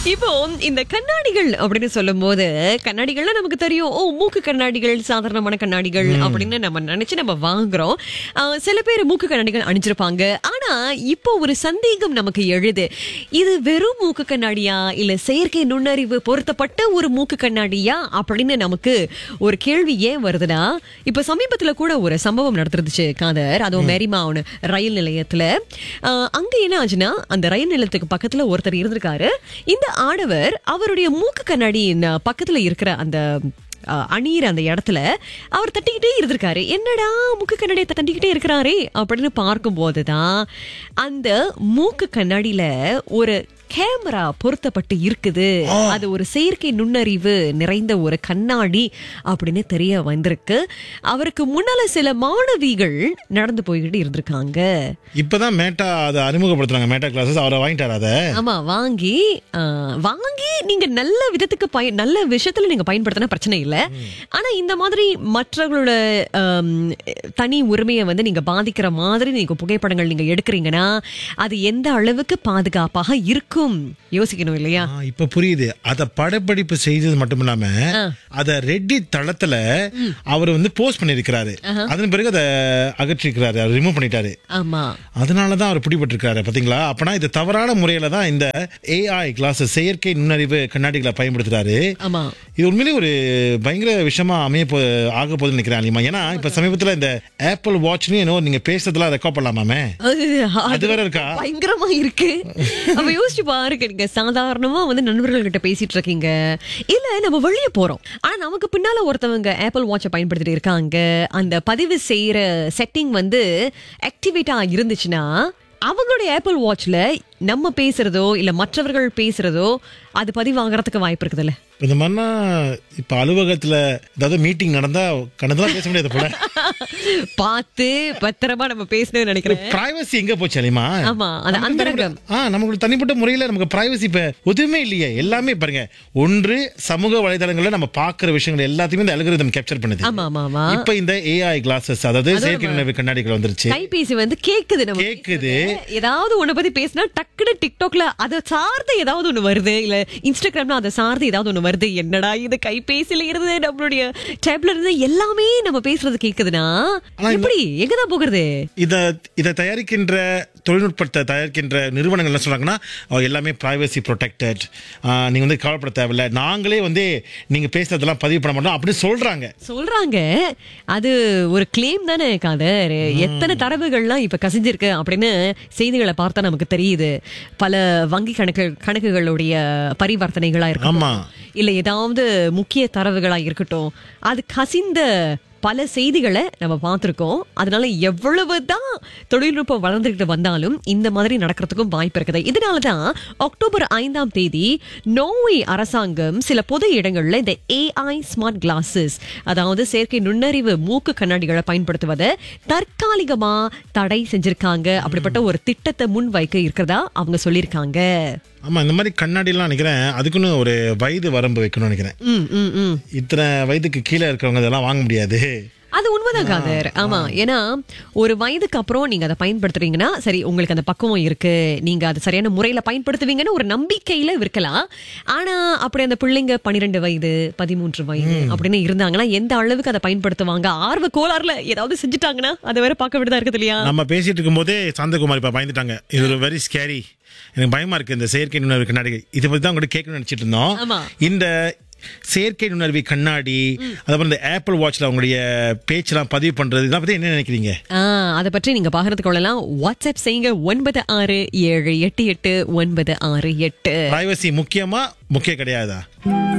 இப்போ இந்த கண்ணாடிகள் அப்படின்னு சொல்லும் போது கண்ணாடிகள்ல நமக்கு தெரியும் ஓ மூக்கு கண்ணாடிகள் சாதாரணமான கண்ணாடிகள் அப்படின்னு நம்ம நினைச்சு நம்ம வாங்குறோம் ஆஹ், சில பேர் மூக்கு கண்ணாடிகள் அணிஞ்சிருப்பாங்க ஆனா இப்போ ஒரு சந்தேகம் நமக்கு எழுது இது வெறும் மூக்கு கண்ணாடியா இல்ல செயற்கை நுண்ணறிவு பொருத்தப்பட்ட ஒரு மூக்கு கண்ணாடியா அப்படின்னு நமக்கு ஒரு கேள்வி ஏன் வருதுன்னா இப்ப சமீபத்துல கூட ஒரு சம்பவம் நடந்துருந்துச்சு காதர் அதுவும் மேரிமாவன் ரயில் நிலையத்துல ஆஹ், அங்க என்ன ஆச்சுன்னா அந்த ரயில் நிலையத்துக்கு பக்கத்துல ஒருத்தர் இருந்திருக்காரு இந்த ஆடவர் அவருடைய மூக்கு கண்ணாடியின் பக்கத்துல இருக்கிற அந்த அஹ், அணியிற அந்த இடத்துல அவர் தட்டிக்கிட்டே இருந்திருக்காரு என்னடா மூக்கு கண்ணாடியை தட்டிக்கிட்டே இருக்கிறாரே அப்படின்னு பார்க்கும்போதுதான் அந்த மூக்கு கண்ணாடியில ஒரு கேமரா பொருத்தப்பட்டு இருக்குது அது ஒரு செயற்கை நுண்ணறிவு நிறைந்த ஒரு கண்ணாடி அப்படின்னு தெரிய வந்திருக்கு அவருக்கு முன்னால சில மாணவிகள் நடந்து போய்கிட்டு இருந்திருக்காங்க இப்பதான் மேட்டா அதை அறிமுகப்படுத்துறாங்க மேட்டா கிளாஸஸ் அவரை வாங்கிட்டாரு அதை ஆமா வாங்கி ஆ, வாங்கி நீங்க நல்ல விதத்துக்கு பயன் நல்ல விஷயத்துல நீங்க பயன்படுத்தினா பிரச்சனை இல்ல ஆனா இந்த மாதிரி மற்றவங்களோட ஆம், தனி உரிமையை வந்து நீங்க பாதிக்கிற மாதிரி நீங்க புகைப்படங்கள் நீங்க எடுக்கிறீங்கன்னா அது எந்த அளவுக்கு பாதுகாப்பாக இருக்கும் யோசிக்கணும் இல்லையா ஆ, இப்ப புரியுது அத படப்பிடிப்பு செய்தது மட்டும் இல்லாம அத ரெட்டி தளத்துல அவர் வந்து போஸ்ட் பண்ணிருக்கிறாரு அதன் பிறகு அதை அகற்றிருக்கிறாரு ரிமூவ் பண்ணிட்டாரு ஆமா அதனாலதான் அவர் பிடிபட்டிருக்காரு பாத்தீங்களா அப்பனா இது தவறான முறையில தான் இந்த ஏஐ கிளாஸ் செயற்கை நுண்ணறிவு கண்ணாடிகளை பயன்படுத்துறாரு ஆமா இது உண்மையிலேயே ஒரு பயங்கர விஷயமா அமைய போ ஆக போகுதுன்னு நினைக்கிறேன் அலிமா ஏன்னா இப்ப சமீபத்துல இந்த ஆப்பிள் வாட்ச்னு என்னவோ நீங்க பேசுறதுலாம் ரெக்கார்ட் பண்ணலாமாமே அது அது வேற இருக்கா பயங்கரமா இருக்கு அப்ப யோசிச்சு பாருங்க நீங்க சாதாரணமா வந்து நண்பர்கள் கிட்ட பேசிட்டு இருக்கீங்க இல்ல நம்ம வெளிய போறோம் ஆனா நமக்கு பின்னால ஒருத்தவங்க ஆப்பிள் வாட்சை பயன்படுத்திட்டு இருக்காங்க அந்த பதிவு செய்யற செட்டிங் வந்து ஆக்டிவேட்டா இருந்துச்சுன்னா அவங்களுடைய ஆப்பிள் வாட்ச்ல நம்ம பேசுறதோ இல்ல மற்றவர்கள் பேசுறதோ அது பதிவாகிறதுக்கு வாய்ப்பு இருக்குதுல்ல இந்த மாதிரினா இப்ப அலுவலகத்துல ஏதாவது மீட்டிங் நடந்தா கணதெல்லாம் பேச முடியாது போல பார்த்து பத்திரமா நம்ம பேசணும்னு நினைக்கிறேன் பிரைவசி எங்க போச்சு அலிமா ஆமா அது அந்தரங்கம் ஆ நமக்கு தனிப்பட்ட முறையில நமக்கு பிரைவசி இப்ப எதுவுமே இல்லையே எல்லாமே பாருங்க ஒன்று சமூக வலைதளங்கள்ல நம்ம பாக்குற விஷயங்கள் எல்லாத்தையுமே இந்த அல்கரிதம் கேப்சர் பண்ணுது ஆமா ஆமா ஆமா இப்ப இந்த ஏஐ கிளாஸஸ் அதாவது செயற்கை நுண்ணறிவு கண்ணாடிகள் வந்துருச்சு கைபேசி வந்து கேக்குது நம்ம கேக்குது ஏதாவது ஒண்ணு பத்தி பேசினா டக்குனு டிக்டாக்ல அதை சார்ந்து ஏதாவது ஒண்ணு வருது இல்ல இன்ஸ்டாகிராம்ல அதை சார்ந்து ஏதாவது ஒண்ணு வருது என்னடா இது கைபேசியில இருந்து நம்மளுடைய டேப்ல இருந்து எல்லாமே நம்ம பேசுறது கேக்குதுன்னா எப்படி எங்கதான் போகிறது இத இதை தயாரிக்கின்ற தொழில்நுட்பத்தை தயாரிக்கின்ற நிறுவனங்கள் என்ன சொல்றாங்கன்னா அஹ், எல்லாமே பிரைவசி ப்ரொடெக்டட் நீங்க வந்து கவலைப்பட தேவையில்ல நாங்களே வந்து நீங்க பேசுறதெல்லாம் பதிவு பண்ண மாட்டோம் அப்படின்னு சொல்றாங்க சொல்றாங்க அது ஒரு கிளைம் தானே காதர் எத்தனை தரவுகள்லாம் இப்ப கசிஞ்சிருக்கு அப்படின்னு செய்திகளை பார்த்தா நமக்கு தெரியுது பல வங்கி கணக்கு கணக்குகளுடைய பரிவர்த்தனைகளா இருக்கட்டும் ஆமா. இல்ல ஏதாவது முக்கிய தரவுகளா இருக்கட்டும் அது கசிந்த பல செய்திகளை நம்ம பார்த்திருக்கோம் அதனால எவ்வளவுதான் தொழில்நுட்பம் வளர்ந்துகிட்டு வந்தாலும் இந்த மாதிரி நடக்கிறதுக்கும் வாய்ப்பு இருக்குது இதனாலதான் அக்டோபர் ஐந்தாம் தேதி நோர்வே அரசாங்கம் சில பொது இடங்கள்ல இந்த ஏஐ ஸ்மார்ட் கிளாஸஸ் அதாவது செயற்கை நுண்ணறிவு மூக்கு கண்ணாடிகளை பயன்படுத்துவதை தற்காலிகமா தடை செஞ்சிருக்காங்க அப்படிப்பட்ட ஒரு திட்டத்தை முன் வைக்க இருக்கிறதா அவங்க சொல்லியிருக்காங்க ஆமா இந்த மாதிரி கண்ணாடி எல்லாம் நினைக்கிறேன் அதுக்குன்னு ஒரு வயது வரம்பு வைக்கணும்னு நினைக்கிறேன் ம் ம் ம் இத்தனை வயதுக்கு கீழே இருக்கிறவங்க இதெல்லாம் வாங்க முடியாது அது உண்மைதான் காதர் ஆமா ஏன்னா ஒரு வயதுக்கு அப்புறம் நீங்க அதை பயன்படுத்துறீங்கன்னா சரி உங்களுக்கு அந்த பக்குவம் இருக்கு நீங்க அதை சரியான முறையில பயன்படுத்துவீங்கன்னு ஒரு நம்பிக்கையில இருக்கலாம் ஆனா அப்படி அந்த பிள்ளைங்க பன்னிரெண்டு வயது பதிமூன்று வயது அப்படின்னு இருந்தாங்கன்னா எந்த அளவுக்கு அதை பயன்படுத்துவாங்க ஆர்வ கோளாறுல ஏதாவது செஞ்சுட்டாங்கன்னா அதை வேற பார்க்க விடுதா இருக்குது இல்லையா நம்ம பேசிட்டு இருக்கும்போதே சாந்தகுமார் இப்ப பயந்துட்டாங்க இது ஒரு வெரி ஸ்கேரி எனக்கு பயமா இருக்கு இந்த செயற்கை நுண்ணறிவு கண்ணாடி இதை பத்தி தான் உங்கள்கிட்ட கேட்கணும்னு நினைச்சிட்டு இருந்தோம் ஆமா. இந்த செயற்கை நுண்ணறிவு கண்ணாடி அதுக்கப்புறம் இந்த ஆப்பிள் வாட்ச்ல அவங்களுடைய பேச்செல்லாம் பதிவு பண்றது இதெல்லாம் பத்தி என்ன நினைக்கிறீங்க ஆ அதை பற்றி நீங்க பகிர்ந்து கொள்ளலாம் வாட்ஸ்அப் செய்யுங்க ஒன்பது ஆறு ஏழு எட்டு எட்டு ஒன்பது ஆறு எட்டு பிரைவசி முக்கியமா முக்கியம் கிடையாதா